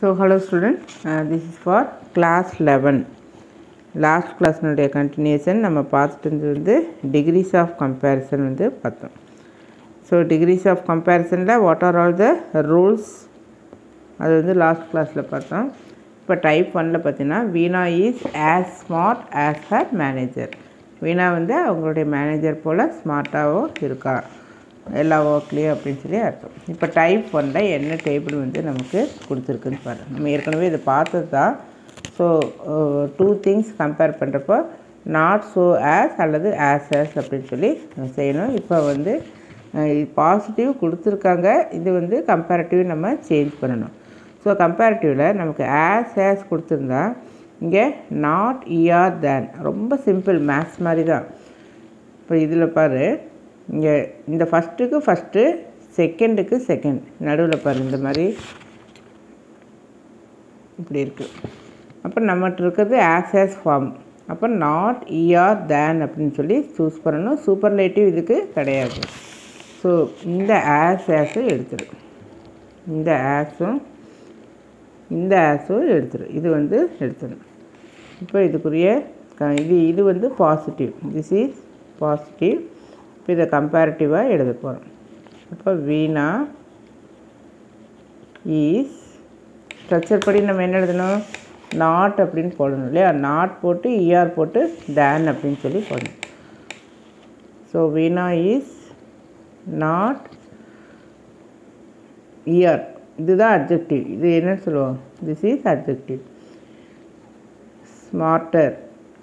So, hello student, uh, this is for class 11. Last கிளாஸ்னுடைய continuation நம்ம பார்த்துட்டு இருந்தது வந்து டிகிரிஸ் ஆஃப் கம்பேரிசன் வந்து பார்த்தோம் ஸோ டிகிரிஸ் ஆஃப் கம்பேரிசனில் what are all the rules அது வந்து லாஸ்ட் கிளாஸில் பார்த்தோம் இப்போ டைப் ஒனில் பார்த்தீங்கன்னா Veena is as smart as her manager Veena வந்து அவங்களுடைய மேனேஜர் போல் ஸ்மார்ட்டாகவும் இருக்கா எல்லா ஒர்க்லேயும் அப்படின்னு சொல்லி அர்த்தம் இப்போ டைப் ஒனில் என்ன டேபிள் வந்து நமக்கு கொடுத்துருக்குன்னு பாருங்கள் நம்ம ஏற்கனவே இதை பார்த்தது தான் ஸோ டூ திங்ஸ் கம்பேர் பண்ணுறப்போ நாட் ஸோ ஆஸ் அல்லது ஆஸ் ஆஸ் அப்படின்னு சொல்லி செய்யணும் இப்போ வந்து பாசிட்டிவ் கொடுத்துருக்காங்க இது வந்து கம்பேரிட்டிவ் நம்ம சேஞ்ச் பண்ணணும் ஸோ கம்பேரிட்டிவில் நமக்கு ஆஸ் ஆஸ் கொடுத்துருந்தா இங்கே நாட் இஆர் தேன் ரொம்ப சிம்பிள் மேத்ஸ் மாதிரி தான் இப்போ இதில் பாரு இங்கே இந்த ஃபஸ்ட்டுக்கு ஃபஸ்ட்டு செகண்டுக்கு செகண்ட் நடுவில் பாரு இந்த மாதிரி இப்படி இருக்குது அப்போ நம்மகிட்ட இருக்கிறது ஆஸ் ஆஸ் ஃபார்ம் அப்போ நாட் இஆர் தேன் அப்படின்னு சொல்லி சூஸ் பண்ணணும் சூப்பர்லேட்டிவ் இதுக்கு கிடையாது ஸோ இந்த ஆஸ் ஆஸும் எடுத்துரு இந்த ஆஸும் இந்த ஆஸும் எடுத்துரு இது வந்து எடுத்துடும் இப்போ இதுக்குரிய க- இது இது வந்து பாசிட்டிவ் திஸ் இஸ் பாசிட்டிவ் இப்போ இதை கம்பேரிட்டிவாக எழுத போகிறோம் அப்போ வீணா ஈஸ் ஸ்ட்ரக்சர் படி நம்ம என்ன எழுதணும் நாட் அப்படின்னு போடணும் இல்லையா நாட் போட்டு இஆர் போட்டு தேன் அப்படின்னு சொல்லி போடணும் so Veena is not E R இதுதான் அட்ஜெக்டிவ் இது என்னன்னு சொல்லுவோம் this is adjective smarter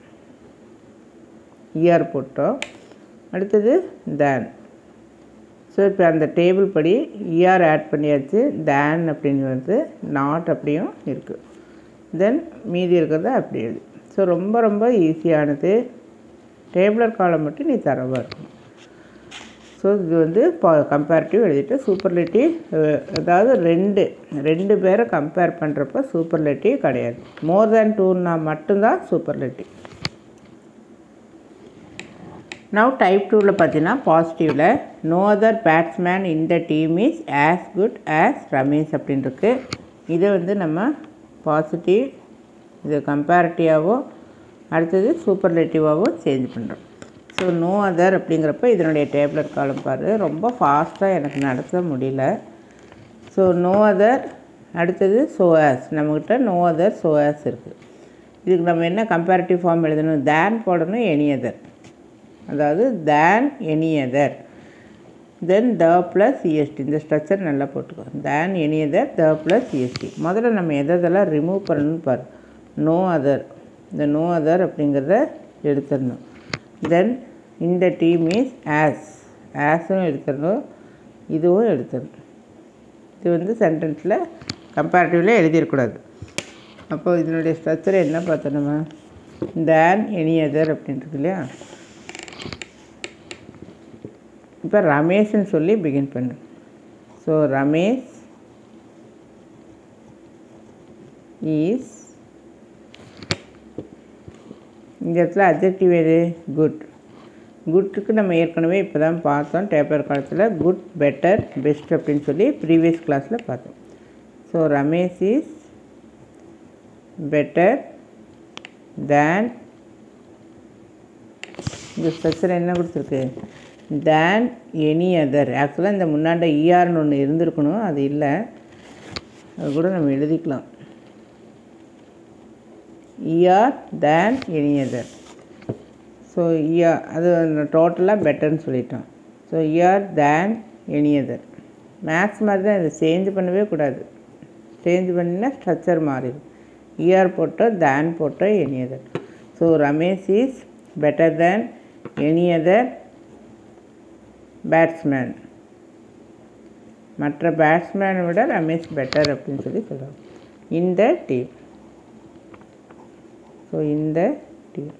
E R போட்டோம் அடுத்தது தேன் ஸோ இப்போ அந்த டேபிள் படி இஆர் ஆட் பண்ணியாச்சு தேன் அப்படிங்கிறது நாட் அப்படியும் இருக்குது தென் மீதி இருக்கிறத அப்படி எழுது ஸோ ரொம்ப ரொம்ப ஈஸியானது டேபிளர் காலம் மட்டும் நீ தரவாக இருக்கும் ஸோ இது வந்து கம்பேரிட்டிவ் எழுதிட்டு சூப்பர்லேட்டிவ் அதாவது ரெண்டு ரெண்டு பேரை கம்பேர் பண்ணுறப்ப சூப்பர்லேட்டிவ் கிடையாது மோர் தேன் டூன்னா மட்டும்தான் சூப்பர்லேட்டிவ் நவ் டைப் டூவில் பார்த்தீங்கன்னா பாசிட்டிவில் நோ அதர் பேட்ஸ்மேன் இந்த team is as good as Ramesh அப்படின்னு இருக்கு இதை வந்து நம்ம பாசிட்டிவ் இது கம்பேரிட்டிவாகவோ அடுத்தது சூப்பர்லேட்டிவாகவும் சேஞ்ச் பண்ணுறோம் ஸோ நோ அதர் அப்படிங்கிறப்ப இதனுடைய டேப்லெட் காலம் பாரு ரொம்ப ஃபாஸ்ட்டாக எனக்கு நடத்த முடியல ஸோ நோ அதர் அடுத்தது சோஆஸ் நம்மக்கிட்ட நோ அதர் சோஆஸ் இருக்குது இதுக்கு நம்ம என்ன கம்பேரிட்டிவ் ஃபார்ம் எழுதணும் தேன் போடணும் எனி அதர் அதாவது than any other then the plus E S T இந்த ஸ்ட்ரக்சர் நல்லா போட்டுக்கோ than any other the plus E S T முதல்ல நம்ம எதை எதெல்லாம் ரிமூவ் பண்ணணும்னு பாரு நோ அதர் இந்த நோ அதர் அப்படிங்கிறத எடுத்துடணும் தென் இந்த டீம் இஸ் ஆஸ் ஆஸும் எடுத்துடணும் இதுவும் எடுத்துடணும் இது வந்து சென்டென்ஸில் கம்பேரிட்டிவில் எழுதிடக்கூடாது அப்போ இதனுடைய ஸ்ட்ரக்சர் என்ன பார்த்தோம் நம்ம தேன் எனி அதர் அப்படின்றது இல்லையா இப்போ ரமேஷ்னு சொல்லி பிகின் பண்ணு ஸோ ரமேஷ் இஸ் இந்த இடத்துல அப்ஜெக்டிவ் எது குட் குட்டுக்கு நம்ம ஏற்கனவே இப்போ தான் பார்த்தோம் டேப்பர் காலத்தில் குட் பெட்டர் பெஸ்ட் அப்படின்னு சொல்லி ப்ரீவியஸ் கிளாஸில் பார்த்தோம் so Ramesh is better than இந்த ஸ்ட்ரக்சர் என்ன கொடுத்துருக்கு தேன் எனி அதர் ஆக்சுவலாக இந்த முன்னாண்ட இஆர்னு ஒன்று இருந்திருக்கணும் அது இல்லை அது கூட நம்ம எழுதிக்கலாம் E R than any other so E R அது டோட்டலாக பெட்டர்னு சொல்லிட்டோம் so E R than any other maths மாதிரி தான் இதை சேஞ்ச் பண்ணவே கூடாது சேஞ்ச் பண்ணினா ஸ்ட்ரக்சர் மாறிடும் இஆர் போட்டோம் தேன் போட்டோம் any other so Ramesh is better than any other batsman மற்ற பேட்ஸ்மேனை விட ரமேஷ் பெட்டர் அப்படின்னு சொல்லி சொல்கிறாங்க இந்த டீம் ஸோ இந்த team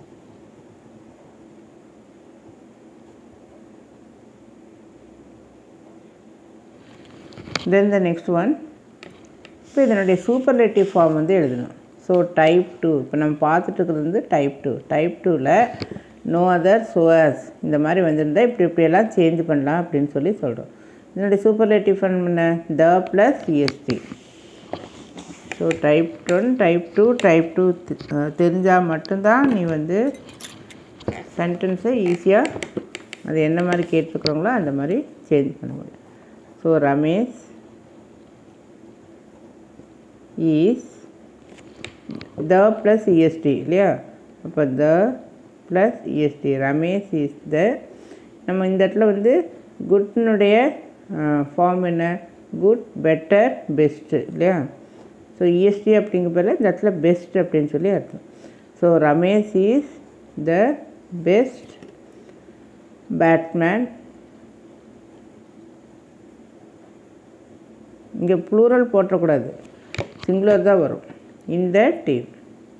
then the next one இப்போ இதனுடைய சூப்பர்லேட்டிவ் ஃபார்ம் வந்து எழுதணும் ஸோ டைப் டூ இப்போ நம்ம பார்த்துட்டு இருக்கிறது வந்து டைப் டூ டைப் டூவில் நோ அதர் சோஅஸ் இந்த மாதிரி வந்திருந்தா இப்படி இப்படியெல்லாம் சேஞ்ச் பண்ணலாம் அப்படின்னு சொல்லி சொல்கிறோம் இதனுடைய சூப்பர்லேட்டிவ் ஃபார்ம் என்ன the plus E S T so type one type two type two தெரிஞ்சால் மட்டும்தான் நீ வந்து சென்டென்ஸை ஈஸியாக அது என்ன மாதிரி கேட்டிருக்கிறோங்களோ அந்த மாதிரி சேஞ்ச் பண்ண முடியும் so Ramesh is the plus E S T இல்லையா அப்போ the plus E S T Ramesh is the நம்ம இந்த இடத்துல வந்து குட்னுடைய ஃபார்ம் என்ன குட் பெட்டர் பெஸ்ட்டு இல்லையா ஸோ இஎஸ்டி அப்படிங்கிற பேரில் இந்த இடத்துல பெஸ்ட் அப்படின்னு சொல்லி அர்த்தம் so Ramesh is the best batsman இங்கே ப்ளூரல் போட்டக்கூடாது சிங்குலர் தான் வரும் இந்த டீம்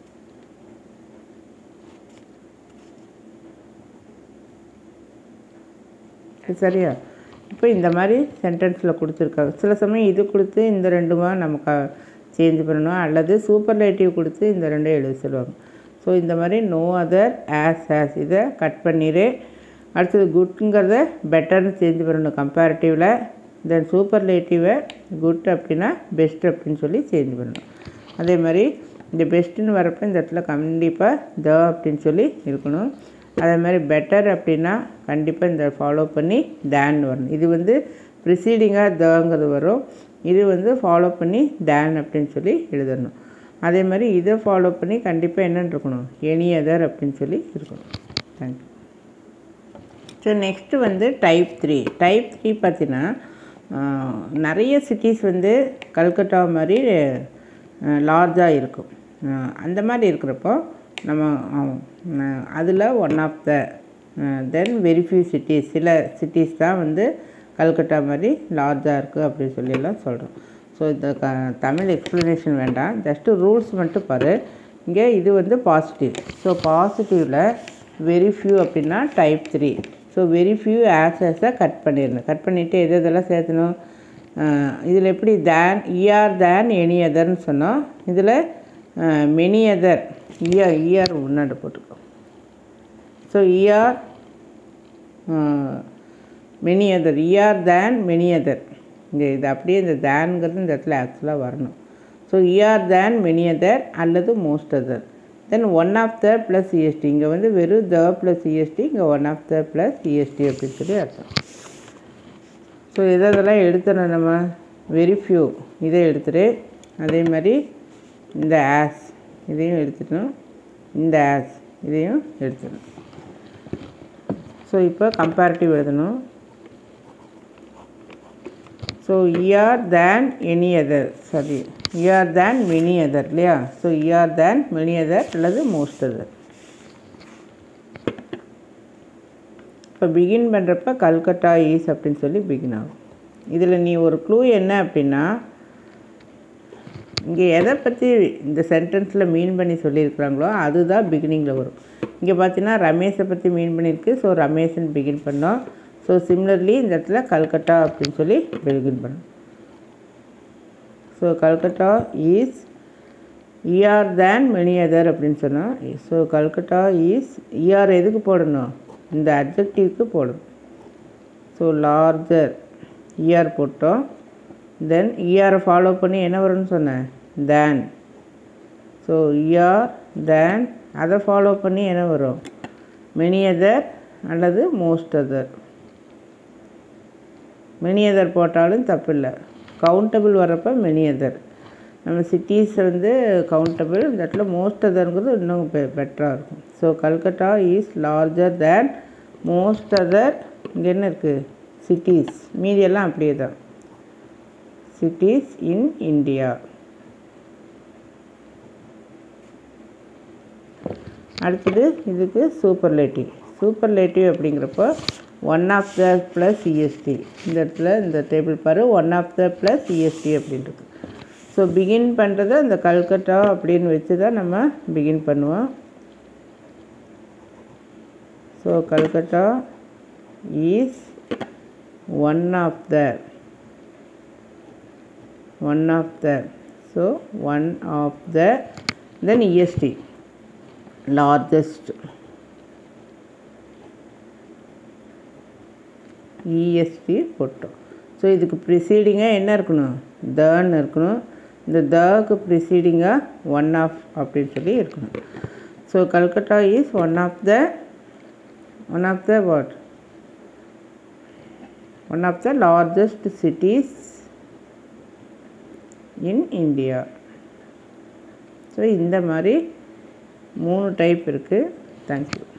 சரியா இப்போ இந்த மாதிரி சென்டென்ஸில் கொடுத்துருக்காங்க சில சமயம் இது கொடுத்து இந்த ரெண்டுமா நமக்கு சேஞ்ச் பண்ணணும் அல்லது சூப்பர்லேட்டிவ் கொடுத்து இந்த ரெண்டும் எழுத சொல்லுவாங்க ஸோ இந்த மாதிரி நோ அதர் ஆஸ் ஆஸ் இதை கட் பண்ணிடு அடுத்தது குட்ங்கிறத பெட்டர்னு சேஞ்ச் பண்ணணும் கம்பேரிட்டிவில் தென் சூப்பர்லேட்டிவை குட் அப்படின்னா பெஸ்ட் அப்படின்னு சொல்லி சேஞ்ச் பண்ணணும் அதே மாதிரி இந்த பெஸ்ட்டுன்னு வரப்போ இந்த இடத்துல கண்டிப்பாக த அப்படின்னு சொல்லி இருக்கணும் அதே மாதிரி பெட்டர் அப்படின்னா கண்டிப்பாக இந்த ஃபாலோ பண்ணி தேன் வரணும் இது வந்து ப்ரிசீடிங்காக தங்கிறது வரும் இது வந்து ஃபாலோ பண்ணி தேன் அப்படின்னு சொல்லி எழுதணும் அதே மாதிரி இதை ஃபாலோ பண்ணி கண்டிப்பாக என்னென்னு இருக்கணும் எனி அதர் அப்படின்னு சொல்லி இருக்கணும் தேங்க்யூ ஸோ நெக்ஸ்ட்டு வந்து டைப் த்ரீ டைப் த்ரீ பார்த்தீங்கன்னா நிறைய சிட்டிஸ் வந்து கல்கட்டா மாதிரி லார்ஜாக இருக்கும் அந்த மாதிரி இருக்கிறப்போ நம்ம அதில் one of the then very few cities சில சிட்டிஸ் தான் வந்து கல்கட்டா மாதிரி லார்ஜாக இருக்குது அப்படின்னு சொல்லியெல்லாம் சொல்கிறோம் ஸோ இந்த க தமிழ் எக்ஸ்ப்ளனேஷன் வேண்டாம் ஜஸ்ட்டு ரூல்ஸ் மட்டும் பாரு இங்கே இது வந்து பாசிட்டிவ் ஸோ பாசிட்டிவில் வெரி ஃபியூ அப்படின்னா type three so very few ஆன்சர்ஸை கட் பண்ணிடணும் கட் பண்ணிவிட்டு எது எதெல்லாம் சேர்த்தணும் இதில் எப்படி தேன் இஆர் தேன் எனி அதர்னு சொன்னோம் இதில் மெனி அதர் இஆர் இஆர் முன்னாடி போட்டுக்கோ so E R many other E R than many other இங்கே இது அப்படியே இந்த தேன்ங்கிறது இந்த இடத்துல ஆக்சுவலாக வரணும் so E R than many other அல்லது most other then one of the plus E S T இங்கே வந்து வெறும் த ப்ளஸ் இஎஸ்டி இங்கே one of the plus E S T அப்படின்னு சொல்லி அர்த்தம் ஸோ இதெல்லாம் எடுத்துடணும் நம்ம வெரி ஃபியூ இதை எடுத்துட்டு அதே மாதிரி இந்த ஆஸ் இதையும் எடுத்துட்டோம் இந்த ஆஸ் இதையும் எடுத்துடணும் ஸோ இப்போ கம்பேரிட்டிவ் எழுதணும் so E R than any other sorry E R than many other இல்லையா so E R than many other அல்லது மோஸ்ட் அதர் இப்போ பிகின் பண்ணுறப்ப கல்கட்டா ஈஸ் அப்படின்னு சொல்லி பிகின் ஆகும் இதில் நீ ஒரு க்ளூ என்ன அப்படின்னா இங்கே எதை பற்றி இந்த சென்டென்ஸில் மீன் பண்ணி சொல்லியிருக்கிறாங்களோ அதுதான் பிகினிங்கில் வரும் இங்கே பார்த்தீங்கன்னா ரமேஷை பற்றி மீன் பண்ணியிருக்கு ஸோ ரமேஷன் பிகின் பண்ணோம் ஸோ சிம்லர்லி இந்த இடத்துல கல்கட்டா அப்படின்னு சொல்லி பிகின் பண்ணோம் so Calcutta is E R than many other அப்படின்னு சொன்னோம் ஸோ கல்கட்டா இஸ் இஆர் எதுக்கு போடணும் இந்த அப்ஜெக்டிவ்க்கு போடணும் ஸோ லார்ஜர் இஆர் போட்டோம் தென் இஆரை ஃபாலோ பண்ணி என்ன வரும்னு சொன்னேன் தேன் ஸோ இஆர் தேன் அதை ஃபாலோ பண்ணி என்ன வரும் மெனி அதர் அல்லது மோஸ்ட் அதர் மெனி அதர் போட்டாலும் தப்பில்லை கவுண்டபிள் வரப்போ மெனி அதர் நம்ம சிட்டிஸ் வந்து கவுண்டபிள் இந்த இடத்துல மோஸ்ட் அதர்ங்கிறது இன்னும் பெ பெட்டராக இருக்கும் so Calcutta is larger than most other இங்கே என்ன இருக்குது சிட்டிஸ் மீதியெல்லாம் அப்படியே தான் சிட்டிஸ் இன் இந்தியா அடுத்தது இதுக்கு சூப்பர்லேட்டிவ் சூப்பர்லேட்டிவ் அப்படிங்கிறப்போ one of the plus E S T இந்த இடத்துல இந்த டேபிள் பாரு one of the plus E S T அப்படின்றது ஸோ பிகின் பண்ணுறத இந்த கல்கட்டா அப்படின்னு வச்சு தான் நம்ம பிகின் பண்ணுவோம் so Calcutta is one of the one of the so one of the then E S T largest E S T போட்டோம் ஸோ இதுக்கு ப்ரிசீடிங்காக என்ன இருக்கணும் தன்னு இருக்கணும் இந்த தக்கு ப்ரிசீடிங்காக ஒன் ஆஃப் அப்படின்னு சொல்லி இருக்கணும் so Calcutta is one of the one of the what one of the largest cities in India ஸோ இந்த மாதிரி மூணு டைப் இருக்குது தேங்க்யூ